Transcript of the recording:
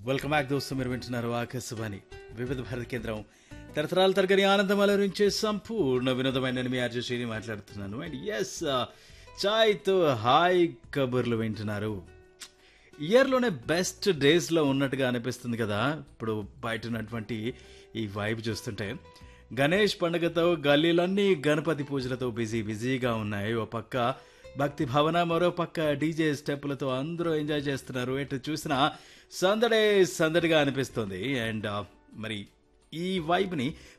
welcome back దోస్తు మీరు వింటున్నారు ఆకాశవాణి వివిధ భారత కేంద్రం తరతరాల తరగని ఆనందం అలరించే సంపూర్ణ వినోదమైన మీ ఆర్జశ్రీని మాట్లాడుతున్నాను అండ్ ఎస్ చాయ్తో హాయ్ కబుర్లు వింటున్నారు ఇయర్లోనే బెస్ట్ డేస్లో ఉన్నట్టుగా అనిపిస్తుంది కదా ఇప్పుడు బయట ఉన్నటువంటి ఈ వైబ్ చూస్తుంటే గణేష్ పండుగతో గల్లీలన్నీ గణపతి పూజలతో బిజీ బిజీగా ఉన్నాయి ఓ పక్క భక్తి భావన మరో పక్క డీజే స్టెప్పులతో అందరూ ఎంజాయ్ చేస్తున్నారు ఎటు చూసినా సందడే సందడిగా అనిపిస్తుంది అండ్ మరి ఈ వైబ్ని